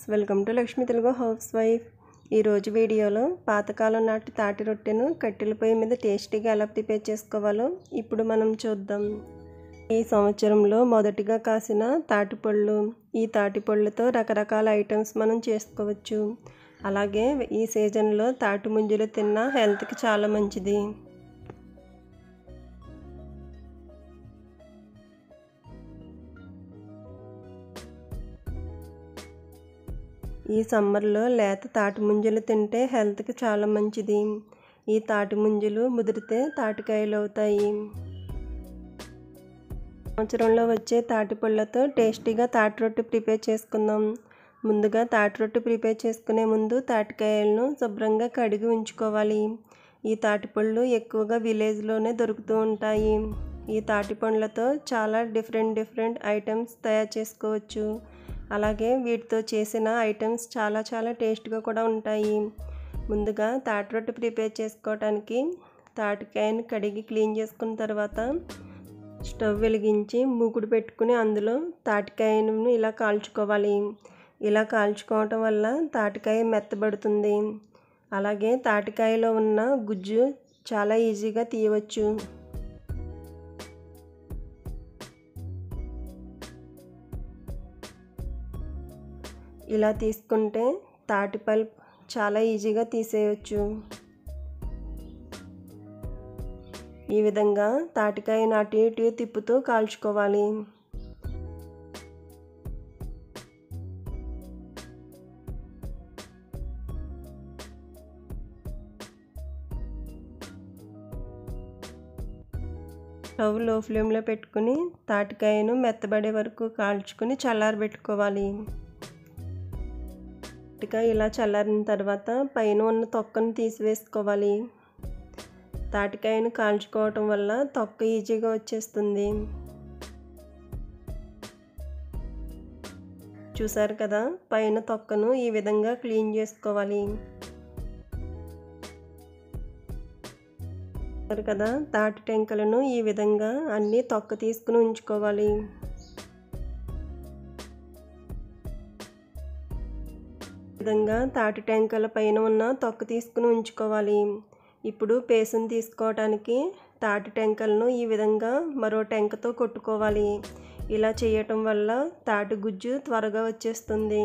welcome to Lakshmi Telugu housewife ఈరోజు వీడియోలో పాతకాలం నాటి తాటి రొట్టెను కట్టెల పొయ్యి మీద టేస్టీగా ఎలా ప్రిపేర్ చేసుకోవాలో ఇప్పుడు మనం చూద్దాం ఈ సంవత్సరంలో మొదటిగా కాసిన తాటిపళ్ళు ఈ తాటిపళ్ళతో రకరకాల ఐటమ్స్ మనం చేసుకోవచ్చు అలాగే ఈ సీజన్లో తాటి ముంజలు తిన్నా హెల్త్కి చాలా మంచిది ఈ సమ్మర్లో లేత తాటి ముంజలు తింటే హెల్త్కి చాలా మంచిది ఈ తాటి ముంజలు ముదిరితే తాటికాయలు అవుతాయి సంవత్సరంలో వచ్చే తాటి పళ్ళతో టేస్టీగా తాటి రొట్టె ప్రిపేర్ చేసుకుందాం ముందుగా తాటి రొట్టె ప్రిపేర్ చేసుకునే ముందు తాటికాయలను శుభ్రంగా కడిగి ఉంచుకోవాలి ఈ తాటిపళ్ళు ఎక్కువగా విలేజ్లోనే దొరుకుతూ ఉంటాయి ఈ తాటి పండ్లతో చాలా డిఫరెంట్ డిఫరెంట్ ఐటమ్స్ తయారు చేసుకోవచ్చు అలాగే వీటితో చేసిన ఐటమ్స్ చాలా చాలా టేస్ట్గా కూడా ఉంటాయి ముందుగా తాటి రొట్టె ప్రిపేర్ చేసుకోవడానికి తాటికాయని కడిగి క్లీన్ చేసుకున్న తర్వాత స్టవ్ వెలిగించి మూకుడు పెట్టుకుని అందులో తాటికాయను ఇలా కాల్చుకోవాలి ఇలా కాల్చుకోవటం వల్ల తాటికాయ మెత్తబడుతుంది అలాగే తాటికాయలో ఉన్న గుజ్జు చాలా ఈజీగా తీయవచ్చు ఇలా తీసుకుంటే తాటి పల్ప్ చాలా ఈజీగా తీసేయచ్చు ఈ విధంగా తాటికాయను అటు ఇటు తిప్పుతూ కాల్చుకోవాలి స్టవ్ లో ఫ్లేమ్లో పెట్టుకుని తాటికాయను మెత్తబడే వరకు కాల్చుకుని చల్లారబెట్టుకోవాలి తాటికాయ ఇలా చల్లారిన తర్వాత పైన ఉన్న తొక్కను తీసివేసుకోవాలి తాటికాయను కాల్చుకోవటం వల్ల తొక్క ఈజీగా వచ్చేస్తుంది చూసారు కదా పైన తొక్కను ఈ విధంగా క్లీన్ చేసుకోవాలి కదా తాటి టెంకలను ఈ విధంగా అన్నీ తొక్క తీసుకుని ఉంచుకోవాలి విధంగా తాటి టెంకల పైన ఉన్న తొక్క తీసుకుని ఉంచుకోవాలి ఇప్పుడు పేసును తీసుకోవడానికి తాటి టెంకలను ఈ విధంగా మరో టెంకతో కొట్టుకోవాలి ఇలా చేయటం వల్ల తాటి గుజ్జు త్వరగా వచ్చేస్తుంది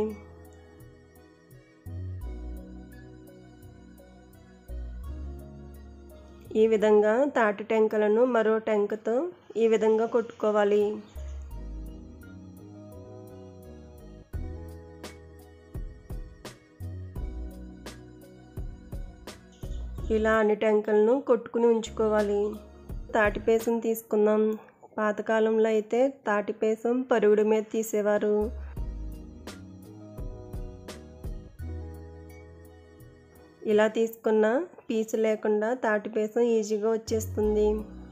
ఈ విధంగా తాటి టెంకలను మరో టెంకతో ఈ విధంగా కొట్టుకోవాలి ఇలా అన్ని టెంకలను కొట్టుకుని ఉంచుకోవాలి తాటిపేసం తీసుకుందాం పాతకాలంలో అయితే తాటిపేసం పరుగుడు మీద తీసేవారు ఇలా తీసుకున్న పీచు లేకుండా తాటిపేసం ఈజీగా వచ్చేస్తుంది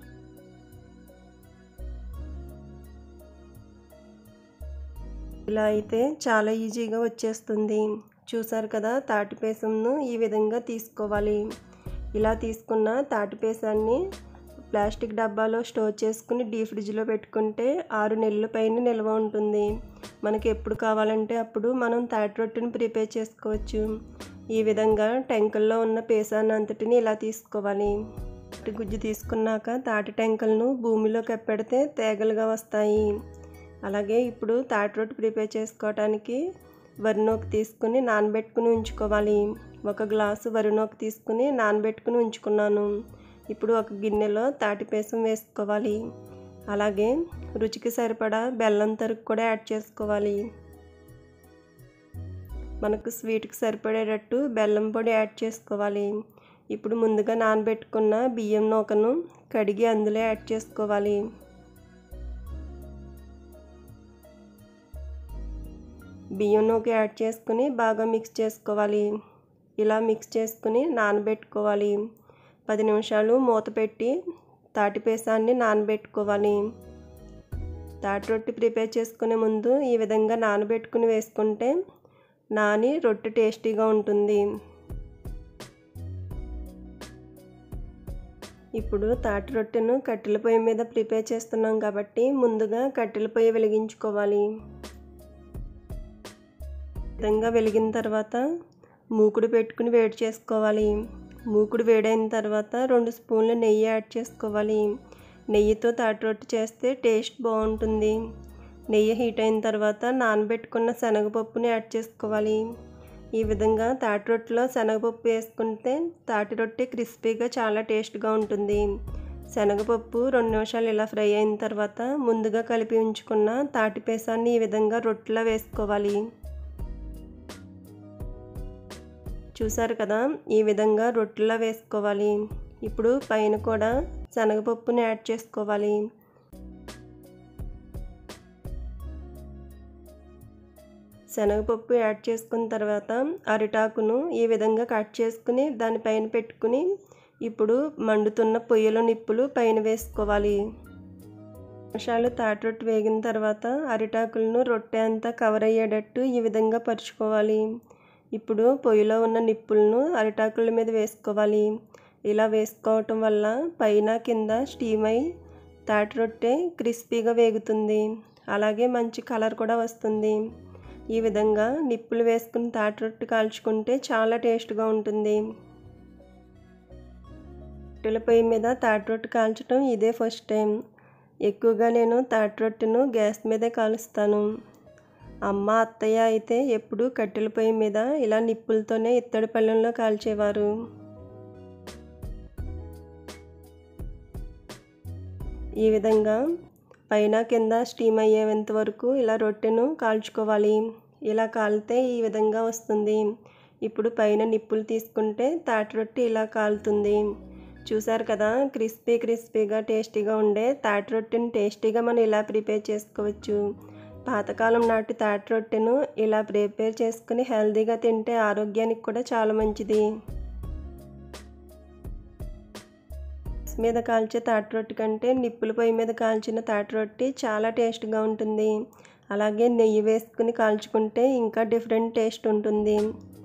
ఇలా అయితే చాలా ఈజీగా వచ్చేస్తుంది చూసారు కదా తాటిపేసంను ఈ విధంగా తీసుకోవాలి ఇలా తీసుకున్న తాటిపేసాన్ని ప్లాస్టిక్ డబ్బాలో స్టోర్ చేసుకుని డీ ఫ్రిడ్జ్లో పెట్టుకుంటే ఆరు నెలల పైన నిల్వ ఉంటుంది మనకి ఎప్పుడు కావాలంటే అప్పుడు మనం తాటి రొట్టెని ప్రిపేర్ చేసుకోవచ్చు ఈ విధంగా టెంకల్లో ఉన్న పేసాన్ని అంతటిని ఇలా తీసుకోవాలి తాటి గుజ్జు తీసుకున్నాక తాటి టెంకలను భూమిలో కప్పెడితే తేగలుగా వస్తాయి అలాగే ఇప్పుడు తాటి రొట్టె ప్రిపేర్ చేసుకోవడానికి వరినోకి తీసుకుని నానబెట్టుకుని ఉంచుకోవాలి ఒక గ్లాసు వరినోకి తీసుకుని నానబెట్టుకుని ఉంచుకున్నాను ఇప్పుడు ఒక గిన్నెలో తాటిపేసం వేసుకోవాలి అలాగే రుచికి సరిపడా బెల్లం తరుగు కూడా యాడ్ చేసుకోవాలి మనకు స్వీట్కి సరిపడేటట్టు బెల్లం పొడి యాడ్ చేసుకోవాలి ఇప్పుడు ముందుగా నానబెట్టుకున్న బియ్యం నూకను కడిగి అందులో యాడ్ చేసుకోవాలి బియ్యం నూక యాడ్ చేసుకుని బాగా మిక్స్ చేసుకోవాలి ఇలా మిక్స్ చేసుకుని నానబెట్టుకోవాలి పది నిమిషాలు మూత పెట్టి తాటిపేసాన్ని నానబెట్టుకోవాలి తాటి రొట్టె ప్రిపేర్ చేసుకునే ముందు ఈ విధంగా నానబెట్టుకుని వేసుకుంటే నాని రొట్టె టేస్టీగా ఉంటుంది ఇప్పుడు తాటి రొట్టెను కట్టెల పొయ్యి మీద ప్రిపేర్ చేస్తున్నాం కాబట్టి ముందుగా కట్టెల పొయ్యి వెలిగించుకోవాలి విధంగా వెలిగిన తర్వాత మూకుడు పెట్టుకుని వేడి చేసుకోవాలి మూకుడు వేడైన తర్వాత రెండు స్పూన్ల నెయ్యి యాడ్ చేసుకోవాలి నెయ్యితో తాటి రొట్టె చేస్తే టేస్ట్ బాగుంటుంది నెయ్యి హీట్ అయిన తర్వాత నానబెట్టుకున్న శనగపప్పుని యాడ్ చేసుకోవాలి ఈ విధంగా తాటి రొట్టెలో శనగపప్పు వేసుకుంటే తాటి రొట్టె క్రిస్పీగా చాలా టేస్ట్గా ఉంటుంది శనగపప్పు రెండు నిమిషాలు ఇలా ఫ్రై అయిన తర్వాత ముందుగా కలిపి ఉంచుకున్న తాటి పేసాన్ని ఈ విధంగా రొట్టెలా వేసుకోవాలి చూసారు కదా ఈ విధంగా రొట్టెలా వేసుకోవాలి ఇప్పుడు పైన కూడా శనగపప్పుని యాడ్ చేసుకోవాలి శనగపప్పు యాడ్ చేసుకున్న తర్వాత అరిటాకును ఈ విధంగా కట్ చేసుకుని దానిపైన పెట్టుకుని ఇప్పుడు మండుతున్న పొయ్యిలో నిప్పులు పైన వేసుకోవాలి నిమిషాలు తాటి రొట్టె వేగిన తర్వాత అరిటాకులను రొట్టె అంతా కవర్ అయ్యేటట్టు ఈ విధంగా పరుచుకోవాలి ఇప్పుడు పొయ్యిలో ఉన్న నిప్పులను అరిటాకుల మీద వేసుకోవాలి ఇలా వేసుకోవటం వల్ల పైన కింద స్టీమ్ అయి తాటి రొట్టె క్రిస్పీగా వేగుతుంది అలాగే మంచి కలర్ కూడా వస్తుంది ఈ విధంగా నిప్పులు వేసుకుని తాటి రొట్టె కాల్చుకుంటే చాలా టేస్ట్గా ఉంటుంది రొట్టెల పొయ్యి మీద తాటి రొట్టె కాల్చడం ఇదే ఫస్ట్ టైం ఎక్కువగా నేను తాటి రొట్టెను గ్యాస్ మీదే కాలుస్తాను అమ్మ అత్తయ్య అయితే ఎప్పుడు కట్టెల పొయ్యి మీద ఇలా నిప్పులతోనే ఇత్తడి పళ్ళెంలో కాల్చేవారు ఈ విధంగా పైన కింద స్టీమ్ అయ్యేంత వరకు ఇలా రొట్టెను కాల్చుకోవాలి ఇలా కాలితే ఈ విధంగా వస్తుంది ఇప్పుడు పైన నిప్పులు తీసుకుంటే తాటి రొట్టె ఇలా కాలుతుంది చూసారు కదా క్రిస్పీ క్రిస్పీగా టేస్టీగా ఉండే తాటి రొట్టెని టేస్టీగా మనం ఇలా ప్రిపేర్ చేసుకోవచ్చు పాతకాలం నాటి తాటి రొట్టెను ఇలా ప్రిపేర్ చేసుకుని హెల్తీగా తింటే ఆరోగ్యానికి కూడా చాలా మంచిది మీద కాల్చే తాటి రొట్టె కంటే నిప్పుల పొయ్యి మీద కాల్చిన తాటి రొట్టె చాలా టేస్ట్గా ఉంటుంది అలాగే నెయ్యి వేసుకుని కాల్చుకుంటే ఇంకా డిఫరెంట్ టేస్ట్ ఉంటుంది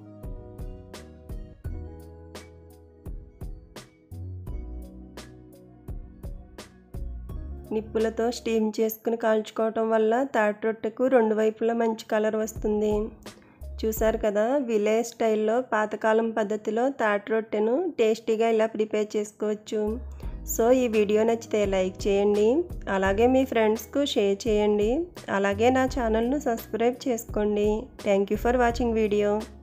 నిప్పులతో స్టీమ్ చేసుకుని కాల్చుకోవటం వల్ల తాటి రొట్టెకు రెండు వైపులా మంచి కలర్ వస్తుంది చూసారు కదా విలేజ్ స్టైల్లో పాతకాలం పద్ధతిలో తాటి రొట్టెను టేస్టీగా ఇలా ప్రిపేర్ చేసుకోవచ్చు సో ఈ వీడియో నచ్చితే లైక్ చేయండి అలాగే మీ ఫ్రెండ్స్కు షేర్ చేయండి అలాగే నా ఛానల్ను సబ్స్క్రైబ్ చేసుకోండి thank you for watching video